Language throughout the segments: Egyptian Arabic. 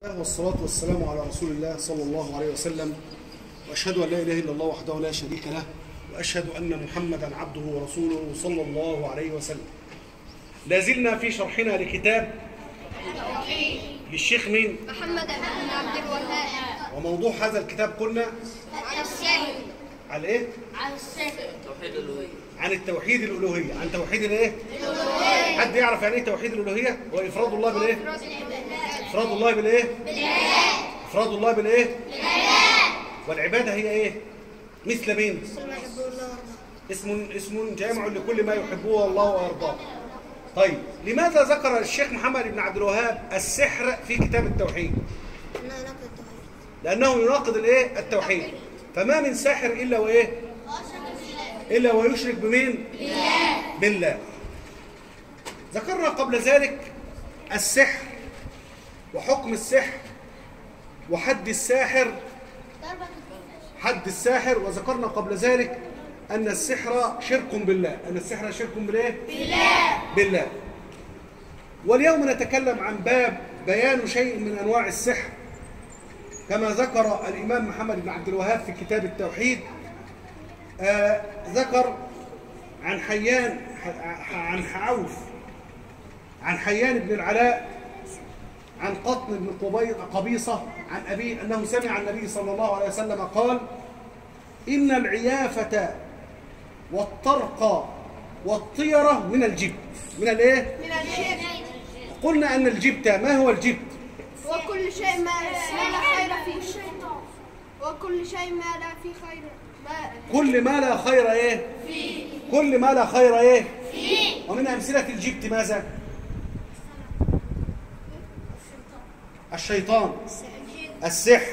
الله والصلاة والسلام على رسول الله صلى الله عليه وسلم وأشهد أن لا إله إلا الله وحده لا شريك له وأشهد أن محمدا عبده ورسوله صلى الله عليه وسلم لا زلنا في شرحنا لكتاب للشيخ مين محمد بن عبد الوهاب وموضوع هذا الكتاب قلنا على السحر على إيه على السحر عن التوحيد الألوهية عن توحيد الإيه حد يعرف يعني إيه توحيد الألوهية هو إفراد الله بالإيه إفراد الله بالإيه إفراد الله بالإيه والعبادة هي إيه مثل مين اسم اسم جامع لكل ما يحبه الله ويرضاه طيب لماذا ذكر الشيخ محمد بن عبد الوهاب السحر في كتاب التوحيد لأنه يناقض الإيه التوحيد فما من ساحر إلا وإيه إلا ويشرك بمين بالله ذكرنا قبل ذلك السحر وحكم السحر وحد الساحر حد الساحر وذكرنا قبل ذلك أن السحر شرك بالله أن السحر شرك بالله بالله بالله واليوم نتكلم عن باب بيان شيء من أنواع السحر كما ذكر الإمام محمد بن عبد الوهاب في كتاب التوحيد آه ذكر عن حيان عن عوف عن حيان بن العلاء عن قطن بن قبي- قبيصة عن أبيه أنه سمع النبي صلى الله عليه وسلم قال إن العيافة والطرق والطيرة من الجبت من الايه؟ من الجبت قلنا أن الجبت ما هو الجبت؟ وكل شيء ما ما لا خير فيه وكل شيء ما لا فيه خير ما كل ما لا خير ايه؟ فيه كل ما لا خير ايه؟ فيه ومن أمثلة الجبت ماذا؟ الشيطان السحر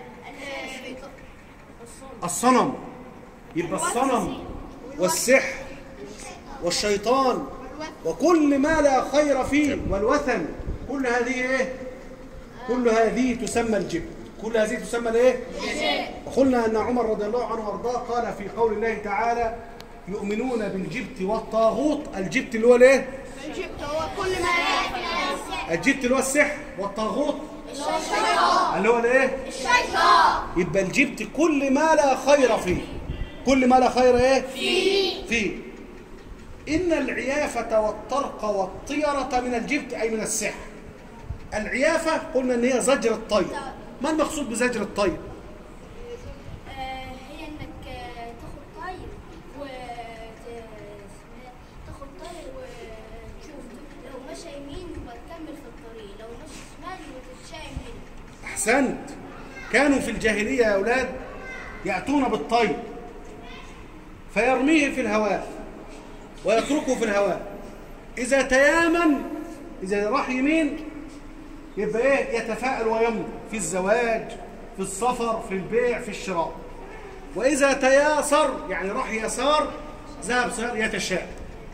الصنم يبقى الصنم والسحر والشيطان وكل ما لا خير فيه والوثن كل هذه ايه كل هذه تسمى الجبت كل هذه تسمى الايه وقلنا ان عمر رضي الله عنه وارضاه قال في قول الله تعالى يؤمنون بالجبت والطاغوت الجبت اللي هو الايه الجبت هو كل ما لا الجبت اللي هو السحر والطاغوت الشيطان اللي هو الايه الشيطان يبقى الجبت كل ما لا خير فيه كل ما لا خير ايه فيه فيه ان العيافه والطرق والطيره من الجبت اي من السحر العيافه قلنا ان هي زجر الطير ما المقصود بزجر الطير آه، هي انك آه، تاخد طير و ت- تاخد طير وتشوف لو مشى يمين يبقى تكمل في الطريق لو مشى شمال يبقى تتشائم منه احسنت كانوا في الجاهليه يا اولاد ياتون بالطير فيرميه في الهواء ويتركه في الهواء اذا تيامن اذا راح يمين يبقى ايه يتفاءل ويمضي في الزواج في السفر في البيع في الشراء واذا تياسر يعني راح يسار ذهب سير يتشاءم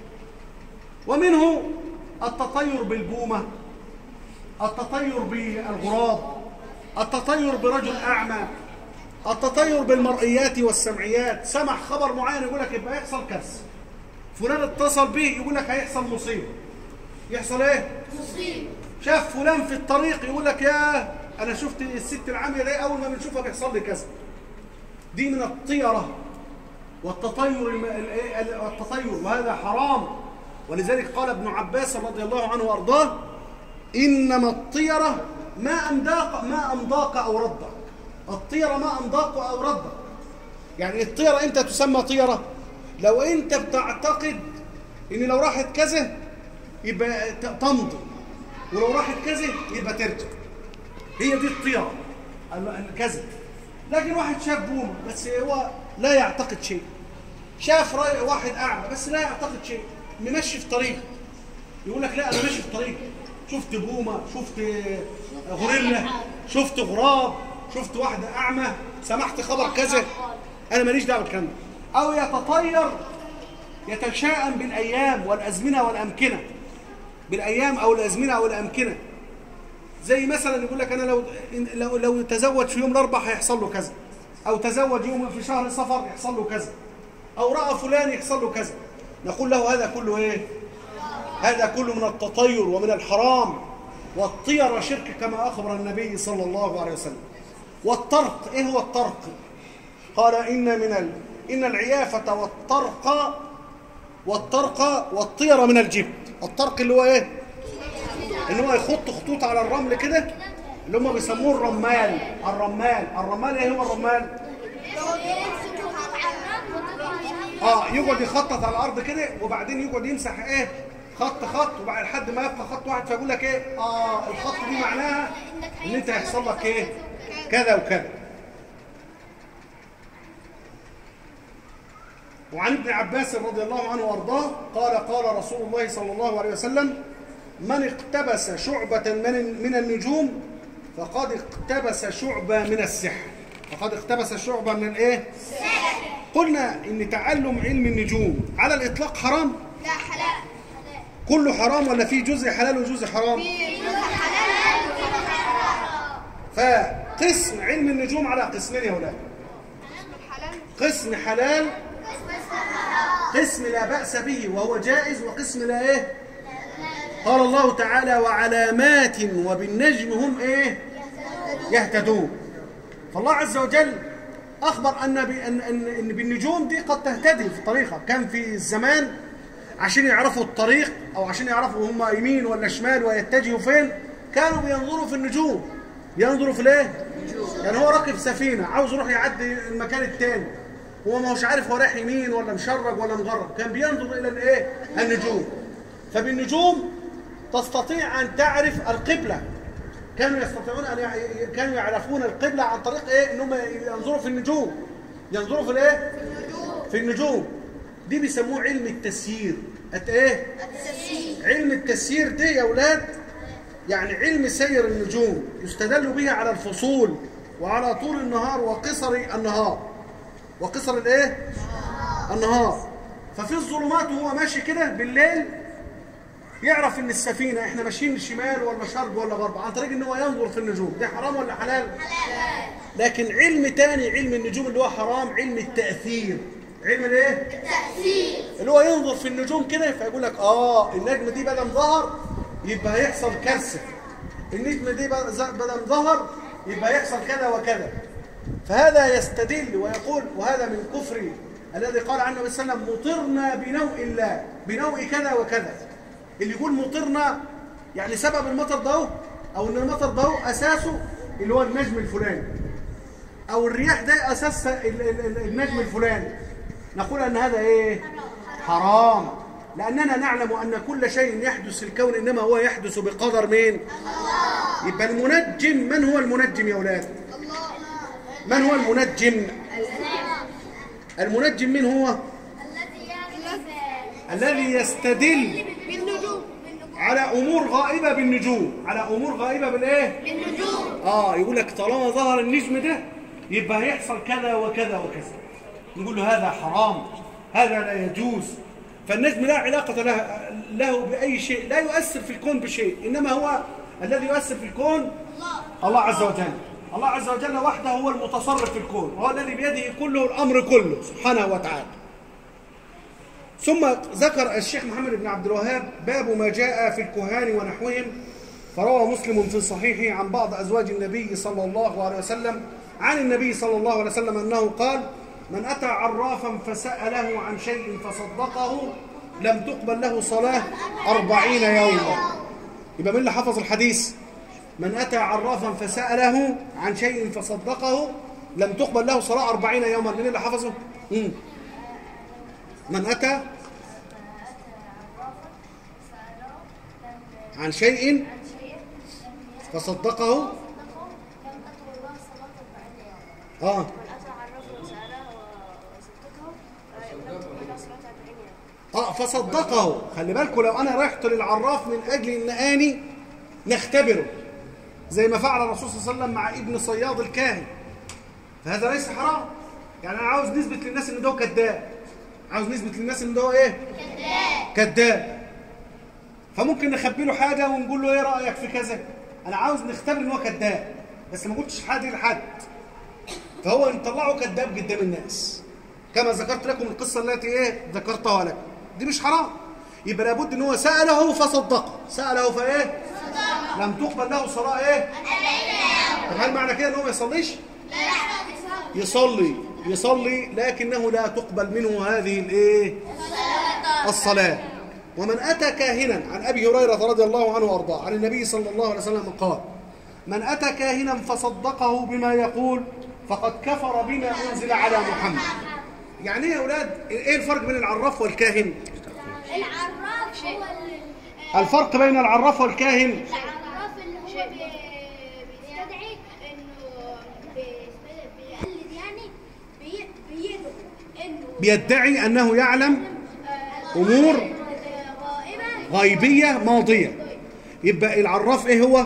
ومنه التطير بالبومه التطير بالغراب التطير برجل أعمى التطير بالمرئيات والسمعيات سمع خبر معين يقول لك يبقى يحصل كذا فلان اتصل بيه يقول لك هيحصل مصيبة يحصل ايه مصيبة شاف فلان في الطريق يقول لك يا انا شفت الست العامية دي اول ما بنشوفها بيحصل لي كذا دي من الطيرة والتطير الم... ال- ال- التطير وهذا حرام ولذلك قال ابن عباس رضي الله عنه وارضاه انما الطيرة ما امداق ما امضاك او ردك الطيرة ما امضاك او ردك يعني الطيرة امتى تسمى طيرة لو انت بتعتقد ان لو راحت كذا يبقى ت- تمضي ولو راحت كذا يبقى ترجع هي دي الطيرة ال- الكذا لكن واحد شاف بومة بس هو لا يعتقد شيء شاف راي- واحد أعمى بس لا يعتقد شيء ممشي في طريق يقول لك لا أنا ماشي في طريق شفت بومة شفت غوريلا شفت غراب شفت واحدة أعمى سمعت خبر كذا أنا ماليش دعوة بالكلام ده أو يتطير يتشائم بالأيام والأزمنة والأمكنة بالأيام أو الأزمنة أو الأمكنة زي مثلا يقول لك انا لو لو لو تزوج في يوم الاربعاء هيحصل له كذا او تزوج يوم في شهر صفر يحصل له كذا او راى فلان يحصل له كذا نقول له هذا كله ايه هذا كله من التطير ومن الحرام والطيرة شرك كما أخبر النبي صلى الله عليه وسلم والطرق إيه هو الطرق قال إن من ال... إن العيافة والطرق والطرق والطيرة من الجبت الطرق اللي هو إيه اللي هو يخط خطوط على الرمل كده اللي هم بيسموه الرمال الرمال الرمال ايه هو الرمال اه يقعد يخطط على الارض كده وبعدين يقعد يمسح ايه خط خط وبعد لحد ما يبقى خط واحد فيقول لك ايه اه الخط دي معناها ان انت هيحصل لك ايه كذا وكذا وعن ابن عباس رضي الله عنه وارضاه قال قال رسول الله صلى الله عليه وسلم من اقتبس شعبة من من النجوم فقد اقتبس شعبة من السحر فقد اقتبس شعبة من الايه قلنا ان تعلم علم النجوم على الاطلاق حرام لا حلال كله حرام ولا في جزء حلال وجزء حرام فقسم علم النجوم على قسمين يا اولاد قسم حلال قسم لا بأس به وهو جائز وقسم لا ايه قال الله تعالى وعلامات وبالنجم هم ايه يهتدون فالله عز وجل اخبر ان ب- ان ان إن بالنجوم دي قد تهتدي في طريقها كان في الزمان عشان يعرفوا الطريق او عشان يعرفوا هم يمين ولا شمال ويتجهوا فين كانوا بينظروا في النجوم بينظروا في الايه يعني هو راكب سفينه عاوز يروح يعدي المكان التاني هو ما هوش عارف هو رايح يمين ولا مشرق ولا مغرب كان بينظر الى الايه النجوم فبالنجوم تستطيع ان تعرف القبله كانوا يستطيعون ان يع- كانوا يعرفون القبله عن طريق ايه ان هم ينظروا في النجوم ينظروا في الايه في النجوم دي بيسموه علم التسيير أت ايه علم التسيير دي يا اولاد يعني علم سير النجوم يستدل به على الفصول وعلى طول النهار وقصر النهار وقصر الايه النهار ففي الظلمات وهو ماشي كده بالليل يعرف ان السفينه احنا ماشيين شمال ولا شرق ولا غرب عن طريق ان هو ينظر في النجوم ده حرام ولا حلال لكن علم تاني علم النجوم اللي هو حرام علم التاثير علم الايه التاثير اللي هو ينظر في النجوم كده فيقول لك اه النجم دي بدل ظهر يبقى هيحصل كارثه النجم دي بدل ظهر يبقى يحصل كذا وكذا فهذا يستدل ويقول وهذا من كفر الذي قال عنه النبي صلى الله عليه وسلم مطرنا بنوء الله بنوء كذا وكذا اللي يقول مطرنا يعني سبب المطر ده هو، او ان المطر ده هو اساسه اللي هو النجم الفلاني او الرياح ده اساس ال- ال- ال- النجم الفلاني نقول ان هذا ايه حرام لاننا نعلم ان كل شيء يحدث في الكون انما هو يحدث بقدر مين يبقى المنجم من هو المنجم يا اولاد من هو المنجم المنجم من هو الذي يستدل بالنجوم على امور غائبه بالنجوم على امور غائبه بالايه بالنجوم اه يقول لك طالما ظهر النجم ده يبقى هيحصل كذا وكذا وكذا نقول له هذا حرام هذا لا يجوز فالنجم لا علاقة له, له بأي شيء لا يؤثر في الكون بشيء إنما هو الذي يؤثر في الكون الله عز وجل الله عز وجل وحده هو المتصرف في الكون وهو الذي بيده كله الأمر كله سبحانه وتعالى ثم ذكر الشيخ محمد بن عبد الوهاب باب ما جاء في الكهان ونحوهم فروى مسلم في صحيحه عن بعض أزواج النبي صلى الله عليه وسلم عن النبي صلى الله عليه وسلم أنه قال من أتى عرافا فسأله عن شيء فصدقه لم تقبل له صلاة أربعين يوما يبقى من اللي حفظ الحديث من أتى عرافا فسأله عن شيء فصدقه لم تقبل له صلاة أربعين يوما من اللي حفظه مم. من أتى عن شيء فصدقه اه اه فصدقه خلي بالكم لو انا رحت للعراف من اجل ان اني نختبره زي ما فعل الرسول صلى الله عليه وسلم مع ابن صياد الكاهن فهذا ليس حرام يعني انا عاوز نثبت للناس ان ده كذاب عاوز نثبت للناس ان ده ايه كذاب كذاب فممكن نخبي له حاجه ونقول له ايه رايك في كذا انا عاوز نختبر ان هو كذاب بس ما قلتش حاجه لحد فهو نطلعه كذاب قدام الناس كما ذكرت لكم القصه التي ايه ذكرتها لكم دي مش حرام يبقى لابد ان هو ساله فصدقه ساله فايه لم تقبل له صلاة ايه طب هل معنى كده ان هو ما يصليش يصلي يصلي لكنه لا تقبل منه هذه الايه الصلاة ومن أتى كاهنا عن أبي هريرة رضي الله عنه وأرضاه عن النبي صلى الله عليه وسلم قال من أتى كاهنا فصدقه بما يقول فقد كفر بما أنزل على محمد يعني ايه يا أولاد إيه الفرق بين العراف والكاهن العراف هو ال- الفرق بين العراف والكاهن العراف اللي هو بي- بيستدعي انه بي- بيقلد يعني بي- بيدعو انه بيدعي أنه يعلم آه، أمور غائبة غيبية ماضية يبقى العراف إيه هو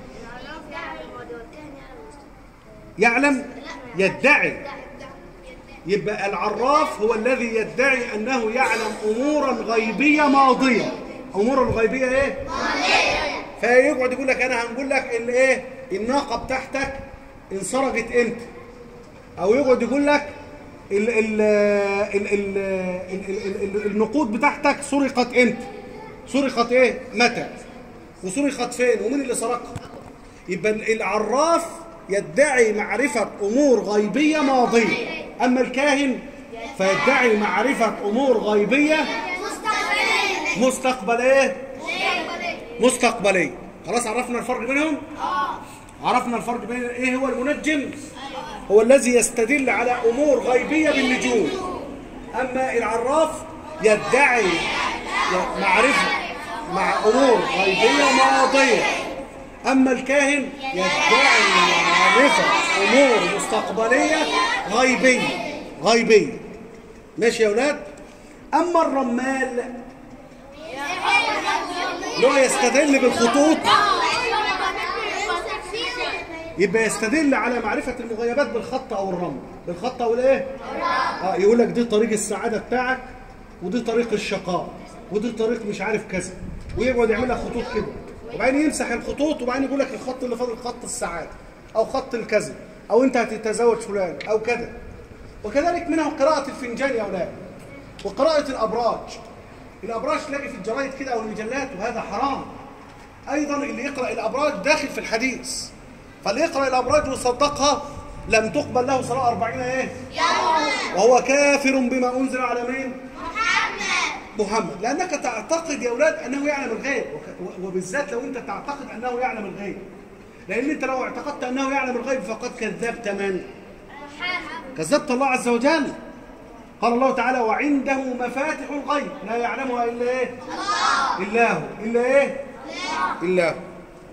يعلم يدعي يبقى العراف هو الذي يدعي أنه يعلم أمورا غيبية ماضية أمور الغيبية إيه؟ فيقعد يقول لك أنا هنقول لك ال إيه؟ الناقة بتاعتك انسرقت إمتى؟ أو يقعد يقول لك ال ال ال ال ال ال ال النقود بتاعتك سرقت إمتى؟ سرقت إيه؟ متى؟ وسرقت فين؟ ومين اللي سرقها؟ يبقى العراف يدعي معرفة أمور غيبية ماضية أما الكاهن فيدعي معرفة أمور غيبية مستقبلية مستقبلية خلاص عرفنا الفرق بينهم عرفنا الفرق بين ايه هو المنجم هو الذي يستدل على امور غيبيه بالنجوم اما العراف يدعي معرفه مع امور غيبيه ماضيه اما الكاهن يدعي معرفه امور مستقبليه غيبيه غيبيه ماشي يا اولاد اما الرمال اللي هو يستدل بالخطوط يبقى يستدل على معرفة المغيبات بالخط أو الرمل بالخط أو الإيه؟ آه يقول لك دي طريق السعادة بتاعك ودي طريق الشقاء ودي طريق مش عارف كذا ويقعد يعمل لك خطوط كده وبعدين يمسح الخطوط وبعدين يقول لك الخط اللي فاضل خط السعادة أو خط الكذا أو أنت هتتزوج فلان أو كذا وكذلك منها قراءة الفنجان يا أولاد وقراءة الأبراج الأبراج تلاقي في الجرايد كده أو المجلات وهذا حرام أيضا اللي يقرأ الأبراج داخل في الحديث فاللي يقرأ الأبراج ويصدقها لم تقبل له صلاة أربعين إيه؟ وهو كافر بما أنزل على مين؟ محمد لأنك تعتقد يا أولاد أنه يعلم الغيب وك- وبالذات لو أنت تعتقد أنه يعلم الغيب لأن أنت لو اعتقدت أنه يعلم الغيب فقد كذبت من؟ كذبت الله عز وجل قال الله تعالى وعنده مفاتح الغيب لا يعلمها إلا إيه؟ إلا هو إلا إيه؟ إلا هو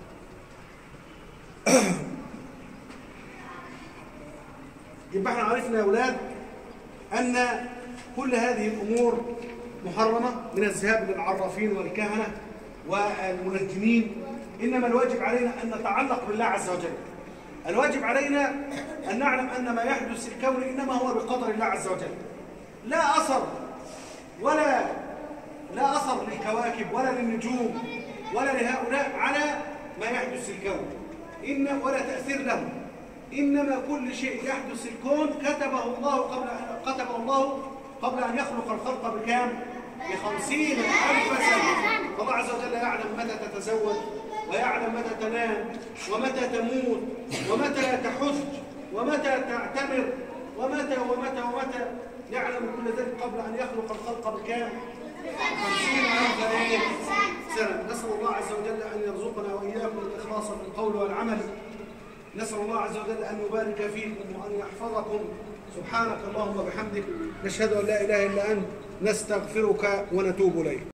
يبقى احنا عرفنا يا أولاد أن كل هذه الأمور محرمة من الذهاب للعرافين والكهنة والمنجمين إنما الواجب علينا أن نتعلق بالله عز وجل الواجب علينا أن نعلم أن ما يحدث في الكون إنما هو بقدر الله عز وجل لا أثر ولا لا أثر للكواكب ولا للنجوم ولا لهؤلاء على ما يحدث في الكون إن ولا تأثير له إنما كل شيء يحدث في الكون كتبه الله قبل أن كتبه الله قبل أن يخلق الخلق بكام؟ بخمسين ألف سنة فالله عز وجل يعلم متى تتزوج ويعلم متى تنام ومتى تموت ومتى تحج ومتى تعتمر ومتى ومتى ومتى يعلم كل ذلك قبل أن يخلق الخلق بكام؟ خمسين ألف إيه؟ سنة نسأل الله عز وجل أن يرزقنا وإياكم الإخلاص في القول والعمل نسأل الله عز وجل أن يبارك فيكم وأن يحفظكم سبحانك اللهم وبحمدك نشهد أن لا إله إلا أنت نستغفرك ونتوب إليك